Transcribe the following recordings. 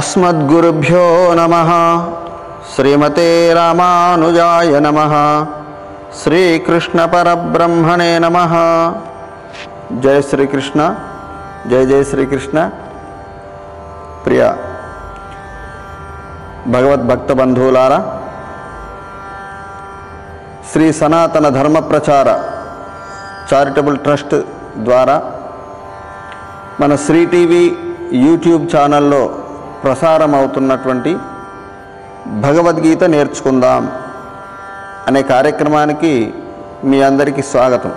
అస్మద్గురుభ్యో నమ శ్రీమతే రామానుజాయ నమ శ్రీకృష్ణ పరబ్రహ్మణే నమ జయ శ్రీకృష్ణ జయ జయ శ్రీకృష్ణ ప్రియ భగవద్భక్త బంధువులారా శ్రీ సనాతన ధర్మ ప్రచార చారిటబుల్ ట్రస్ట్ ద్వారా మన శ్రీ టీవీ యూట్యూబ్ ఛానల్లో ప్రసారం అవుతున్నటువంటి భగవద్గీత నేర్చుకుందాం అనే కార్యక్రమానికి మీ అందరికీ స్వాగతం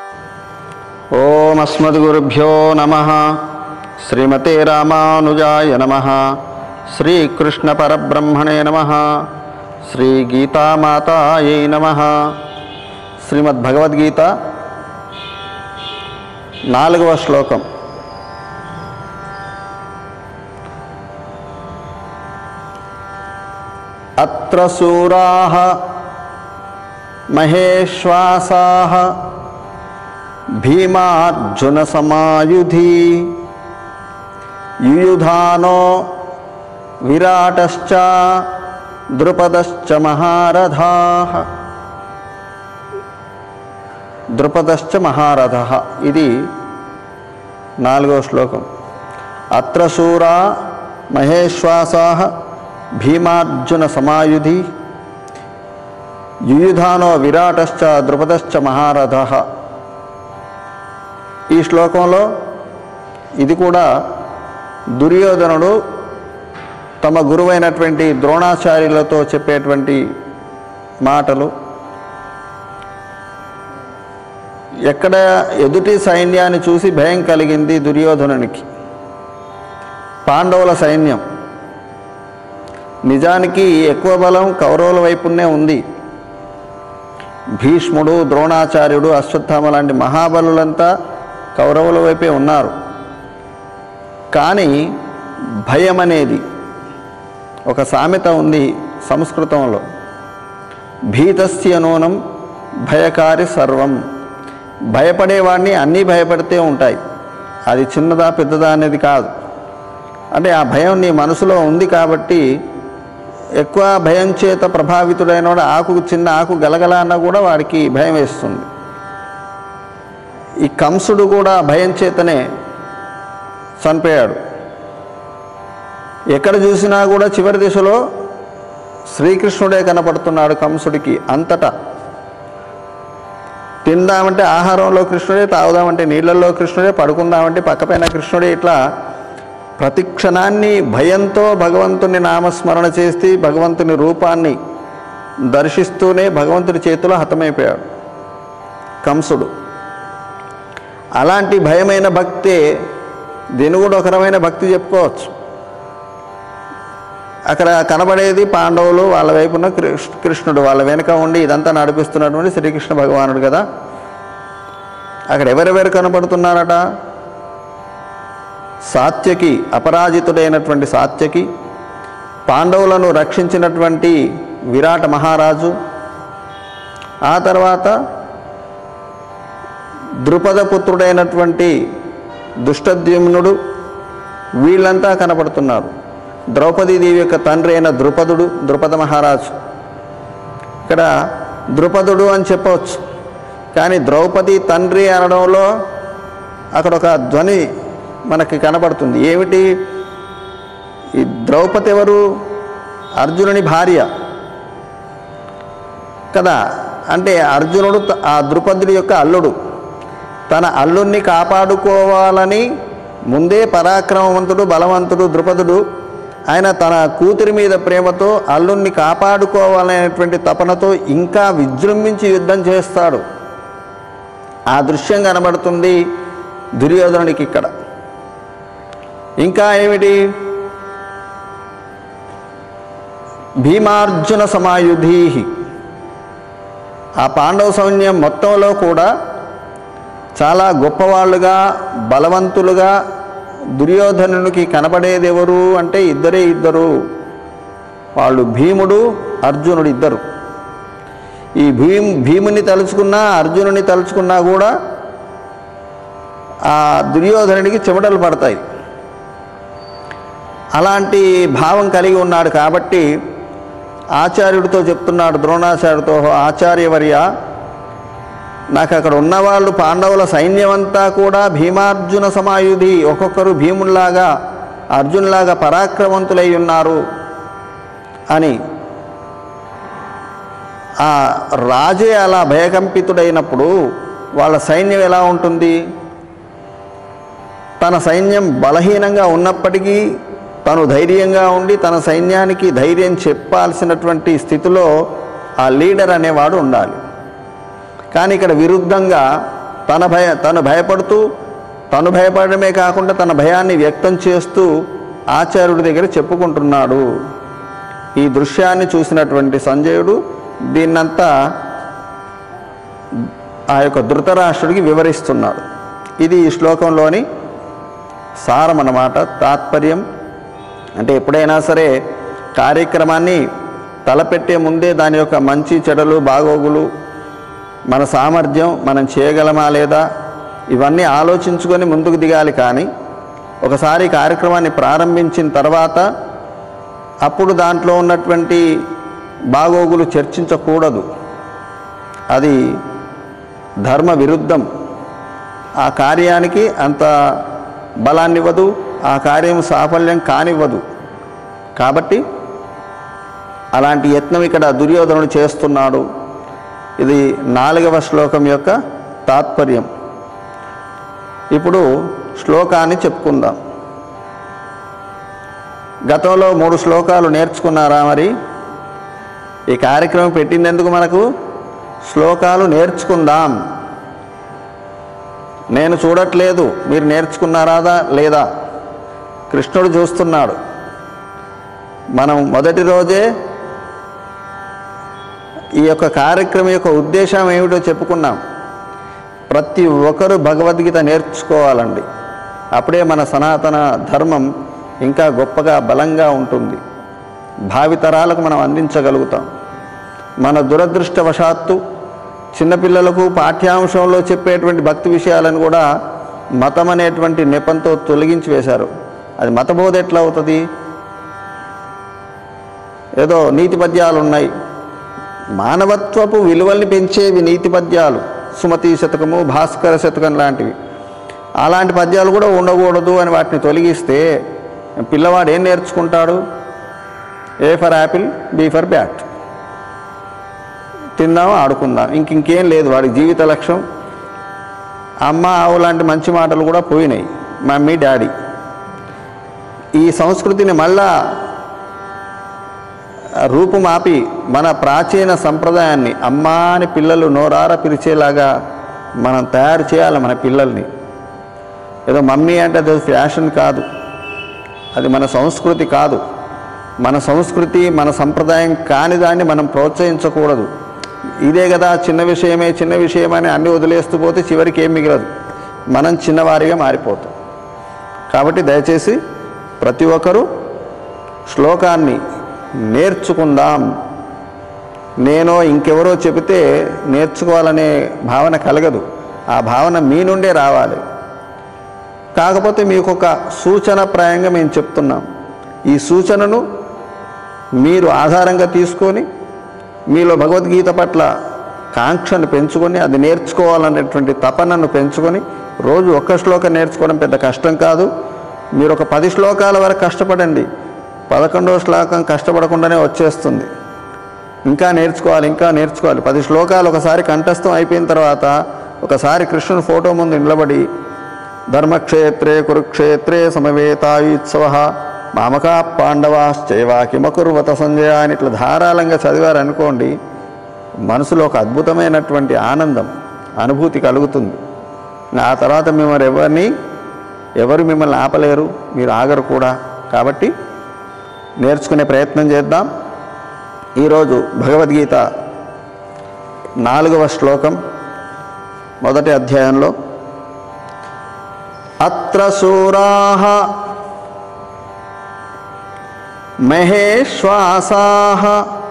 ఓం అస్మద్గురుభ్యో నమ శ్రీమతే రామానుజాయ నమ శ్రీకృష్ణ పరబ్రహ్మణే నమ శ్రీ గీతామాతాయై నమ శ్రీమద్భగవద్గీత నాలుగవ శ్లోకం అత్ర శూరా మహేశ్వాసా భీమార్జున సమాయుధి యుయుధానో విరాటశ్చ ద్రుపదశ్చ మహారథా ద్రుపదశ్చ మహారథ ఇది నాలుగో శ్లోకం అత్ర శూరా మహేశ్వాసా భీమార్జున సమాయుధి యుయుధానో విరాటశ్చ ద్రుపదశ్చ మహారథ ఈ శ్లోకంలో ఇది కూడా దుర్యోధనుడు తమ గురువైనటువంటి ద్రోణాచార్యులతో చెప్పేటువంటి మాటలు ఎక్కడ ఎదుటి సైన్యాన్ని చూసి భయం కలిగింది దుర్యోధనునికి పాండవుల సైన్యం నిజానికి ఎక్కువ బలం కౌరవుల వైపునే ఉంది భీష్ముడు ద్రోణాచార్యుడు అశ్వత్థామ లాంటి మహాబలులంతా కౌరవుల వైపే ఉన్నారు కానీ భయం అనేది ఒక సామెత ఉంది సంస్కృతంలో భీతస్య నూనం భయకారి సర్వం భయపడేవాడిని అన్నీ భయపడితే ఉంటాయి అది చిన్నదా పెద్దదా అనేది కాదు అంటే ఆ భయం నీ మనసులో ఉంది కాబట్టి ఎక్కువ భయం చేత ప్రభావితుడైన వాడు ఆకు చిన్న ఆకు గలగల అన్నా కూడా వాడికి భయం వేస్తుంది ఈ కంసుడు కూడా భయం చేతనే చనిపోయాడు ఎక్కడ చూసినా కూడా చివరి దిశలో శ్రీకృష్ణుడే కనపడుతున్నాడు కంసుడికి అంతటా తిందామంటే ఆహారంలో కృష్ణుడే తాగుదామంటే నీళ్ళల్లో కృష్ణుడే పడుకుందామంటే పక్కపైన కృష్ణుడే ఇట్లా ప్రతి క్షణాన్ని భయంతో భగవంతుని నామస్మరణ చేసి భగవంతుని రూపాన్ని దర్శిస్తూనే భగవంతుడి చేతిలో హతమైపోయాడు కంసుడు అలాంటి భయమైన భక్తే దీని కూడా ఒక రకమైన భక్తి చెప్పుకోవచ్చు అక్కడ కనబడేది పాండవులు వాళ్ళ వైపున కృష్ణ కృష్ణుడు వాళ్ళ వెనుక ఉండి ఇదంతా నడిపిస్తున్నటువంటి శ్రీకృష్ణ భగవానుడు కదా అక్కడ ఎవరెవరు కనబడుతున్నారట సాత్యకి అపరాజితుడైనటువంటి సాత్యకి పాండవులను రక్షించినటువంటి విరాట మహారాజు ఆ తర్వాత ద్రుపద పుత్రుడైనటువంటి దుష్టద్యుమ్నుడు వీళ్ళంతా కనపడుతున్నారు ద్రౌపదీదేవి యొక్క తండ్రి అయిన ద్రుపదుడు ద్రుపద మహారాజు ఇక్కడ ద్రుపదుడు అని చెప్పవచ్చు కానీ ద్రౌపది తండ్రి అనడంలో అక్కడ ఒక ధ్వని మనకి కనబడుతుంది ఏమిటి ఈ ద్రౌపది ఎవరు అర్జునుని భార్య కదా అంటే అర్జునుడు త- ఆ ద్రుపదుడి యొక్క అల్లుడు తన అల్లుణ్ణి కాపాడుకోవాలని ముందే పరాక్రమవంతుడు బలవంతుడు ద్రుపదుడు ఆయన తన కూతురి మీద ప్రేమతో అల్లుణ్ణి కాపాడుకోవాలనేటువంటి తపనతో ఇంకా విజృంభించి యుద్ధం చేస్తాడు ఆ దృశ్యం కనబడుతుంది దుర్యోధనుడికి ఇక్కడ ఇంకా ఏమిటి భీమార్జున సమాయుధీ ఆ పాండవ సైన్యం మొత్తంలో కూడా చాలా గొప్పవాళ్ళుగా బలవంతులుగా దుర్యోధనునికి కనబడేది ఎవరు అంటే ఇద్దరే ఇద్దరు వాళ్ళు భీముడు అర్జునుడు ఇద్దరు ఈ భీమ్ భీముని తలుచుకున్నా అర్జునుని తలుచుకున్నా కూడా ఆ దుర్యోధనుడికి చెమటలు పడతాయి అలాంటి భావం కలిగి ఉన్నాడు కాబట్టి ఆచార్యుడితో చెప్తున్నాడు ద్రోణాచార్యుడితో ఆచార్యవర్య నాకు అక్కడ ఉన్నవాళ్ళు పాండవుల సైన్యమంతా కూడా భీమార్జున సమాయుధి ఒక్కొక్కరు భీముల్లాగా అర్జున్లాగా పరాక్రమవంతులై ఉన్నారు అని ఆ రాజే అలా భయకంపితుడైనప్పుడు వాళ్ళ సైన్యం ఎలా ఉంటుంది తన సైన్యం బలహీనంగా ఉన్నప్పటికీ తను ధైర్యంగా ఉండి తన సైన్యానికి ధైర్యం చెప్పాల్సినటువంటి స్థితిలో ఆ లీడర్ అనేవాడు ఉండాలి కానీ ఇక్కడ విరుద్ధంగా తన భయ తను భయపడుతూ తను భయపడమే కాకుండా తన భయాన్ని వ్యక్తం చేస్తూ ఆచార్యుడి దగ్గర చెప్పుకుంటున్నాడు ఈ దృశ్యాన్ని చూసినటువంటి సంజయుడు దీన్నంతా ఆ యొక్క ధృతరాష్ట్రుడికి వివరిస్తున్నాడు ఇది ఈ శ్లోకంలోని సారం అన్నమాట తాత్పర్యం అంటే ఎప్పుడైనా సరే కార్యక్రమాన్ని తలపెట్టే ముందే దాని యొక్క మంచి చెడలు బాగోగులు మన సామర్థ్యం మనం చేయగలమా లేదా ఇవన్నీ ఆలోచించుకొని ముందుకు దిగాలి కానీ ఒకసారి కార్యక్రమాన్ని ప్రారంభించిన తర్వాత అప్పుడు దాంట్లో ఉన్నటువంటి బాగోగులు చర్చించకూడదు అది ధర్మ విరుద్ధం ఆ కార్యానికి అంత బలాన్నివ్వదు ఆ కార్యం సాఫల్యం కానివ్వదు కాబట్టి అలాంటి యత్నం ఇక్కడ దుర్యోధనుడు చేస్తున్నాడు ఇది నాలుగవ శ్లోకం యొక్క తాత్పర్యం ఇప్పుడు శ్లోకాన్ని చెప్పుకుందాం గతంలో మూడు శ్లోకాలు నేర్చుకున్నారా మరి ఈ కార్యక్రమం పెట్టినందుకు మనకు శ్లోకాలు నేర్చుకుందాం నేను చూడట్లేదు మీరు నేర్చుకున్నారాదా లేదా కృష్ణుడు చూస్తున్నాడు మనం మొదటి రోజే ఈ యొక్క కార్యక్రమం యొక్క ఉద్దేశం ఏమిటో చెప్పుకున్నాం ప్రతి ఒక్కరూ భగవద్గీత నేర్చుకోవాలండి అప్పుడే మన సనాతన ధర్మం ఇంకా గొప్పగా బలంగా ఉంటుంది భావితరాలకు మనం అందించగలుగుతాం మన దురదృష్టవశాత్తు చిన్నపిల్లలకు పాఠ్యాంశంలో చెప్పేటువంటి భక్తి విషయాలను కూడా మతం అనేటువంటి నెపంతో తొలగించి వేశారు అది మతబోధ ఎట్లా అవుతుంది ఏదో నీతి పద్యాలు ఉన్నాయి మానవత్వపు విలువల్ని పెంచేవి నీతి పద్యాలు సుమతి శతకము భాస్కర శతకం లాంటివి అలాంటి పద్యాలు కూడా ఉండకూడదు అని వాటిని తొలగిస్తే పిల్లవాడు ఏం నేర్చుకుంటాడు A for apple B for bat తిందాం ఆడుకుందాం ఇంక ఇంకేం లేదు వాడి జీవిత లక్ష్యం అమ్మ ఆవు లాంటి మంచి మాటలు కూడా పోయినాయి మమ్మీ డాడీ ఈ సంస్కృతిని మళ్ళా రూపుమాపి మన ప్రాచీన సంప్రదాయాన్ని అమ్మా అని పిల్లలు నోరార పిలిచేలాగా మనం తయారు చేయాలి మన పిల్లల్ని ఏదో మమ్మీ అంటే అది ఫ్యాషన్ కాదు అది మన సంస్కృతి కాదు మన సంస్కృతి మన సంప్రదాయం కాని దాన్ని మనం ప్రోత్సహించకూడదు ఇదే కదా చిన్న విషయమే చిన్న విషయమని అన్ని వదిలేస్తూ పోతే చివరికి ఏం మిగలదు మనం చిన్నవారిగా మారిపోతాం కాబట్టి దయచేసి ప్రతి ఒక్కరూ శ్లోకాన్ని నేర్చుకుందాం నేనో ఇంకెవరో చెబితే నేర్చుకోవాలనే భావన కలగదు ఆ భావన మీ నుండే రావాలి కాకపోతే మీకు ఒక సూచనప్రాయంగా మేము చెప్తున్నాం ఈ సూచనను మీరు ఆధారంగా తీసుకొని మీలో భగవద్గీత పట్ల కాంక్షను పెంచుకొని అది నేర్చుకోవాలనేటువంటి తపనను పెంచుకొని రోజు ఒక్క శ్లోకం నేర్చుకోవడం పెద్ద కష్టం కాదు మీరు ఒక పది శ్లోకాల వరకు కష్టపడండి పదకొండవ శ్లోకం కష్టపడకుండానే వచ్చేస్తుంది ఇంకా నేర్చుకోవాలి ఇంకా నేర్చుకోవాలి పది శ్లోకాలు ఒకసారి కంఠస్థం అయిపోయిన తర్వాత ఒకసారి కృష్ణుని ఫోటో ముందు నిలబడి ధర్మక్షేత్రే కురుక్షేత్రే సమవేతాయుత్సవ మామకా పాండవాశ్చైవా కిమకుర్వత సంజయ అని ఇట్లా ధారాళంగా చదివారనుకోండి మనసులో ఒక అద్భుతమైనటువంటి ఆనందం అనుభూతి కలుగుతుంది ఆ తర్వాత మిమ్మల్ని ఎవరిని ఎవరు మిమ్మల్ని ఆపలేరు మీరు ఆగరు కూడా కాబట్టి నేర్చుకునే ప్రయత్నం చేద్దాం ఈరోజు భగవద్గీత నాలుగవ శ్లోకం మొదటి అధ్యాయంలో అత్ర శూరాः మహేశ్వాసాः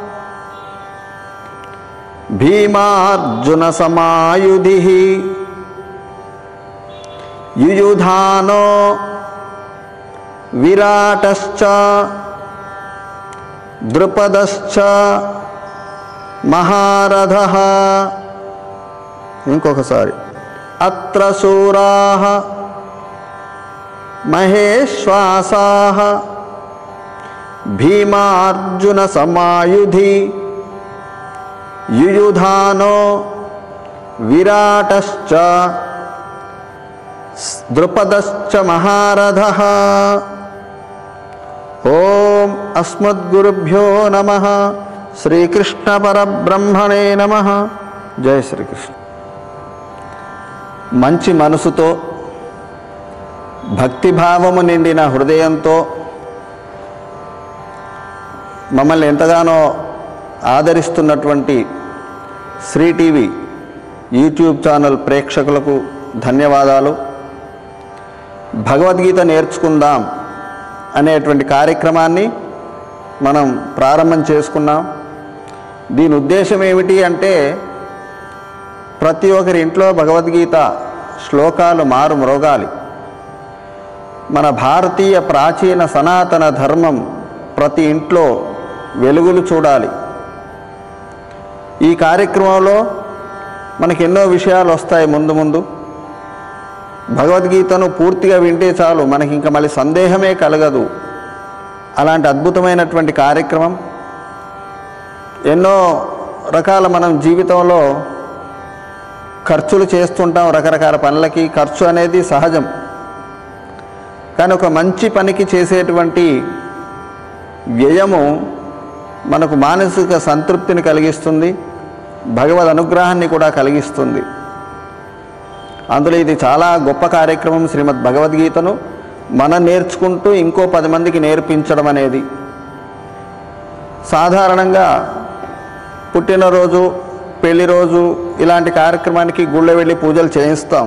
భీమార్జునసమాయుధిः యుయుధానో విరాటశ్చ ద్రుపదశ్చ మహారథ ఇంకొకసారి అత్ర శూరా మహేశ్వాసా భీమార్జున సమాయుధి యుయుధానో విరాటశ్చ ద్రుపదశ్చ మహారథ ఓం అస్మద్గురుభ్యో నమ శ్రీకృష్ణ పరబ్రహ్మణే నమ జయ శ్రీకృష్ణ మంచి మనసుతో భక్తిభావము నిండిన హృదయంతో మమ్మల్ని ఎంతగానో ఆదరిస్తున్నటువంటి శ్రీ టీవీ యూట్యూబ్ ఛానల్ ప్రేక్షకులకు ధన్యవాదాలు భగవద్గీత నేర్చుకుందాం అనేటువంటి కార్యక్రమాన్ని మనం ప్రారంభం చేసుకున్నాం దీని ఉద్దేశం ఏమిటి అంటే ప్రతి ఒక్కరి ఇంట్లో భగవద్గీత శ్లోకాలు మారు మ్రోగాలి మన భారతీయ ప్రాచీన సనాతన ధర్మం ప్రతి ఇంట్లో వెలుగులు చూడాలి ఈ కార్యక్రమంలో మనకి ఎన్నో విషయాలు వస్తాయి ముందు ముందు భగవద్గీతను పూర్తిగా వింటే చాలు మనకి ఇంకా మళ్ళీ సందేహమే కలగదు అలాంటి అద్భుతమైనటువంటి కార్యక్రమం ఎన్నో రకాల మనం జీవితంలో ఖర్చులు చేస్తుంటాం రకరకాల పనులకి ఖర్చు అనేది సహజం కానీ ఒక మంచి పనికి చేసేటువంటి వ్యయము మనకు మానసిక సంతృప్తిని కలిగిస్తుంది భగవద్ అనుగ్రహాన్ని కూడా కలిగిస్తుంది అందులో ఇది చాలా గొప్ప కార్యక్రమం శ్రీమద్ భగవద్గీతను మనం నేర్చుకుంటూ ఇంకో పది మందికి నేర్పించడం అనేది సాధారణంగా పుట్టినరోజు పెళ్లి రోజు ఇలాంటి కార్యక్రమానికి గుళ్ళో వెళ్ళి పూజలు చేయిస్తాం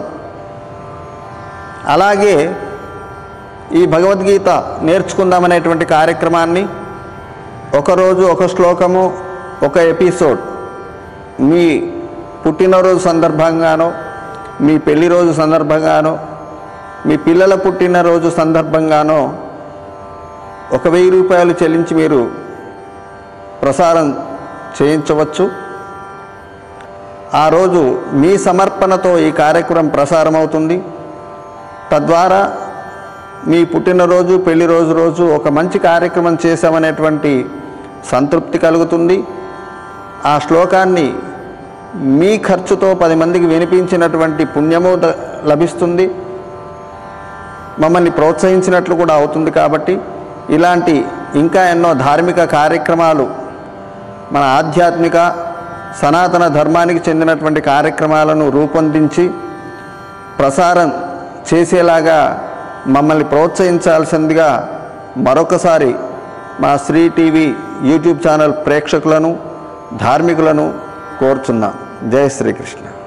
అలాగే ఈ భగవద్గీత నేర్చుకుందామనేటువంటి కార్యక్రమాన్ని ఒకరోజు ఒక శ్లోకము ఒక ఎపిసోడ్ మీ పుట్టినరోజు సందర్భంగానో మీ పెళ్లి రోజు సందర్భంగానో మీ పిల్లల పుట్టినరోజు సందర్భంగానో ఒక వెయ్యి రూపాయలు చెల్లించి మీరు ప్రసారం చేయించవచ్చు ఆ రోజు మీ సమర్పణతో ఈ కార్యక్రమం ప్రసారం అవుతుంది తద్వారా మీ పుట్టినరోజు పెళ్లి రోజు రోజు ఒక మంచి కార్యక్రమం చేశామనేటువంటి సంతృప్తి కలుగుతుంది ఆ శ్లోకాన్ని మీ ఖర్చుతో పది మందికి వినిపించినటువంటి పుణ్యము ద- లభిస్తుంది మమ్మల్ని ప్రోత్సహించినట్లు కూడా అవుతుంది కాబట్టి ఇలాంటి ఇంకా ఎన్నో ధార్మిక కార్యక్రమాలు మన ఆధ్యాత్మిక సనాతన ధర్మానికి చెందినటువంటి కార్యక్రమాలను రూపొందించి ప్రసారం చేసేలాగా మమ్మల్ని ప్రోత్సహించాల్సిందిగా మరొకసారి మా శ్రీ టీవీ యూట్యూబ్ ఛానల్ ప్రేక్షకులను ధార్మికులను కోరుచున్నాం జై శ్రీకృష్ణ